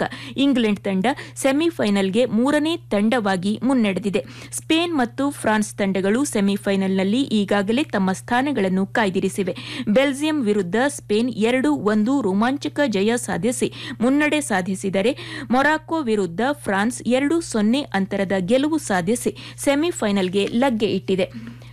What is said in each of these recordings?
England ತಂಡ ಸೆಮಿಫೈನಲ್ಗೆ ಮೂರನೇ ತಂಡವಾಗಿ ಮುನ್ನಡೆದಿದೆ ಸ್ಪೇನ್ ಮತ್ತು ಫ್ರಾನ್ಸ್ ತಂಡಗಳು ಸೆಮಿಫೈನಲ್ನಲ್ಲಿ ಈಗಾಗಲೇ ತಮ್ಮ ಸ್ಥಾನಗಳನ್ನು ಕಾಯ್ದಿರಿಸಿವೆ ಬೆಲ್ಜಿಯಂ ವಿರುದ್ಧ ಸ್ಪೇನ್ ಎರಡು ಒಂದು ರೋಮಾಂಚಕ ಜಯ ಸಾಧಿಸಿ ಮುನ್ನಡೆ ಸಾಧಿಸಿದರೆ ಮೊರಾಕೊ ವಿರುದ್ಧ ಫ್ರಾನ್ಸ್ ಎರಡು ಸೊನ್ನೆ ಅಂತರದ ಗೆಲುವು ಸಾಧಿಸಿ ಸೆಮಿಫೈನಲ್ಗೆ ಲಗ್ಗೆ ಇಟ್ಟಿದೆ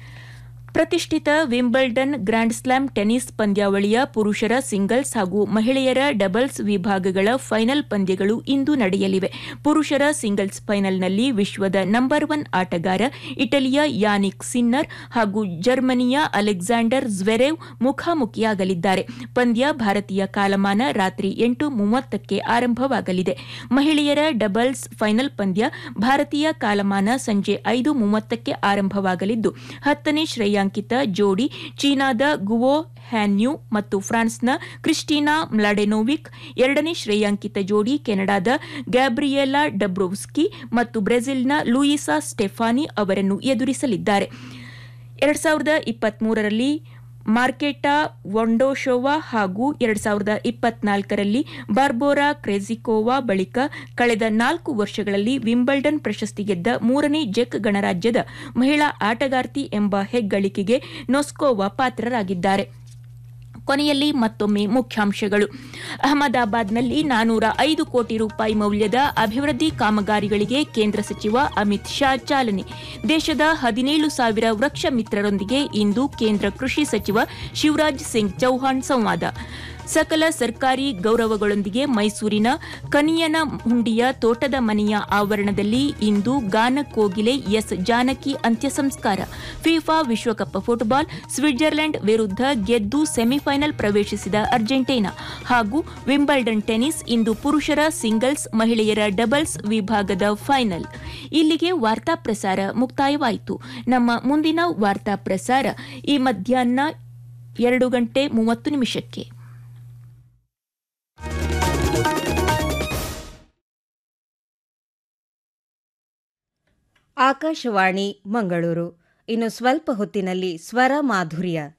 ಪ್ರತಿಷ್ಠಿತ ವಿಂಬಲ್ಡನ್ ಗ್ರ್ಯಾಂಡ್ ಸ್ಲಾಮ್ ಟೆನಿಸ್ ಪಂದ್ಯಾವಳಿಯ ಪುರುಷರ ಸಿಂಗಲ್ಸ್ ಹಾಗೂ ಮಹಿಳೆಯರ ಡಬಲ್ಸ್ ವಿಭಾಗಗಳ ಫೈನಲ್ ಪಂದ್ಯಗಳು ಇಂದು ನಡೆಯಲಿವೆ ಪುರುಷರ ಸಿಂಗಲ್ಸ್ ಫೈನಲ್ನಲ್ಲಿ ವಿಶ್ವದ ನಂಬರ್ ಒನ್ ಆಟಗಾರ ಇಟಲಿಯ ಯಾನಿಕ್ ಸಿನ್ನರ್ ಹಾಗೂ ಜರ್ಮನಿಯ ಅಲೆಕ್ಸಾಂಡರ್ ಜ್ವೆರೆವ್ ಮುಖಾಮುಖಿಯಾಗಲಿದ್ದಾರೆ ಪಂದ್ಯ ಭಾರತೀಯ ಕಾಲಮಾನ ರಾತ್ರಿ ಎಂಟು ಮೂವತ್ತಕ್ಕೆ ಆರಂಭವಾಗಲಿದೆ ಮಹಿಳೆಯರ ಡಬಲ್ಸ್ ಫೈನಲ್ ಪಂದ್ಯ ಭಾರತೀಯ ಕಾಲಮಾನ ಸಂಜೆ ಐದು ಮೂವತ್ತಕ್ಕೆ ಆರಂಭವಾಗಲಿದ್ದು ಹತ್ತನೇ ಶ್ರೇಯಾಂಕಿತ ಜೋಡಿ ಚೀನಾದ ಗುವೋ ಹ್ಯಾನ್ಯೂ ಮತ್ತು ಫ್ರಾನ್ಸ್ನ ಕ್ರಿಸ್ಟಿನಾ ಮ್ಲಾಡೆನೋವಿಕ್ ಎರಡನೇ ಶ್ರೇಯಾಂಕಿತ ಜೋಡಿ ಕೆನಡಾದ ಗ್ಯಾಬ್ರಿಯೆಲಾ ಡಬ್ರೋವ್ಸ್ಕಿ ಮತ್ತು ಬ್ರೆಜಿಲ್ನ ಲೂಯಿಸಾ ಸ್ಟೆಫಾನಿ ಅವರನ್ನು ಎದುರಿಸಲಿದ್ದಾರೆ ಎರಡ್ ಸಾವಿರದ ಇಪ್ಪತ್ಮೂರರಲ್ಲಿ ಮಾರ್ಕೆಟಾ ವೊಂಡೋಶೋವಾ ಹಾಗೂ ಎರಡ್ ಸಾವಿರದ ಇಪ್ಪತ್ನಾಲ್ಕರಲ್ಲಿ ಬಾರ್ಬೋರಾ ಕ್ರೆಜಿಕೋವಾ ಬಳಿಕ ಕಳೆದ ನಾಲ್ಕು ವರ್ಷಗಳಲ್ಲಿ ವಿಂಬಲ್ಡನ್ ಪ್ರಶಸ್ತಿ ಗೆದ್ದ ಮೂರನೇ ಜೆಕ್ ಗಣರಾಜ್ಯದ ಮಹಿಳಾ ಆಟಗಾರ್ತಿ ಎಂಬ ಹೆಗ್ಗಳಿಕೆಗೆ ನೊಸ್ಕೋವಾ ಪಾತ್ರರಾಗಿದ್ದಾರೆ ಕೊನೆಯಲ್ಲಿ ಮತ್ತೊಮ್ಮೆ ಮುಖ್ಯಾಂಶಗಳು ಅಹಮದಾಬಾದ್ನಲ್ಲಿ ನಾನೂರ ಐದು ಕೋಟಿ ರೂಪಾಯಿ ಮೌಲ್ಯದ ಅಭಿವೃದ್ಧಿ ಕಾಮಗಾರಿಗಳಿಗೆ ಕೇಂದ್ರ ಸಚಿವ ಅಮಿತ್ ಶಾ ಚಾಲನೆ ದೇಶದ ಹದಿನೇಳು ಸಾವಿರ ವೃಕ್ಷ ಮಿತ್ರರೊಂದಿಗೆ ಇಂದು ಕೇಂದ್ರ ಕೃಷಿ ಸಚಿವ ಶಿವರಾಜ್ ಸಿಂಗ್ ಚೌಹಾಣ್ ಸಂವಾದ ಸಕಲ ಸರ್ಕಾರಿ ಗೌರವಗಳೊಂದಿಗೆ ಮೈಸೂರಿನ ಕನಿಯನ ಹುಂಡಿಯ ತೋಟದ ಮನೆಯ ಆವರಣದಲ್ಲಿ ಇಂದು ಗಾನ ಕೋಗಿಲೆ ಎಸ್ ಜಾನಕಿ ಅಂತ್ಯ ಸಂಸ್ಕಾರ ಫಿಫಾ ವಿಶ್ವಕಪ್ ಫುಟ್ಬಾಲ್ ಸ್ವಿಟ್ಜರ್ಲೆಂಡ್ ವಿರುದ್ಧ ಗೆದ್ದು ಸೆಮಿಫೈನಲ್ ಪ್ರವೇಶಿಸಿದ ಅರ್ಜೆಂಟೀನಾ ಹಾಗೂ ವಿಂಬಲ್ಡನ್ ಟೆನಿಸ್ ಇಂದು ಪುರುಷರ ಸಿಂಗಲ್ಸ್ ಮಹಿಳೆಯರ ಡಬಲ್ಸ್ ವಿಭಾಗದ ಫೈನಲ್ ಇಲ್ಲಿಗೆ ವಾರ್ತಾ ಪ್ರಸಾರ ಮುಕ್ತಾಯವಾಯಿತು ನಮ್ಮ ಮುಂದಿನ ವಾರ್ತಾ ಪ್ರಸಾರ ಈ ಮಧ್ಯಾಹ್ನ ಎರಡು ಗಂಟೆ ಮೂವತ್ತು ನಿಮಿಷಕ್ಕೆ ಆಕಾಶವಾಣಿ ಮಂಗಳೂರು ಇನ್ನು ಸ್ವಲ್ಪ ಹೊತ್ತಿನಲ್ಲಿ ಸ್ವರ ಮಾಧುರ್ಯ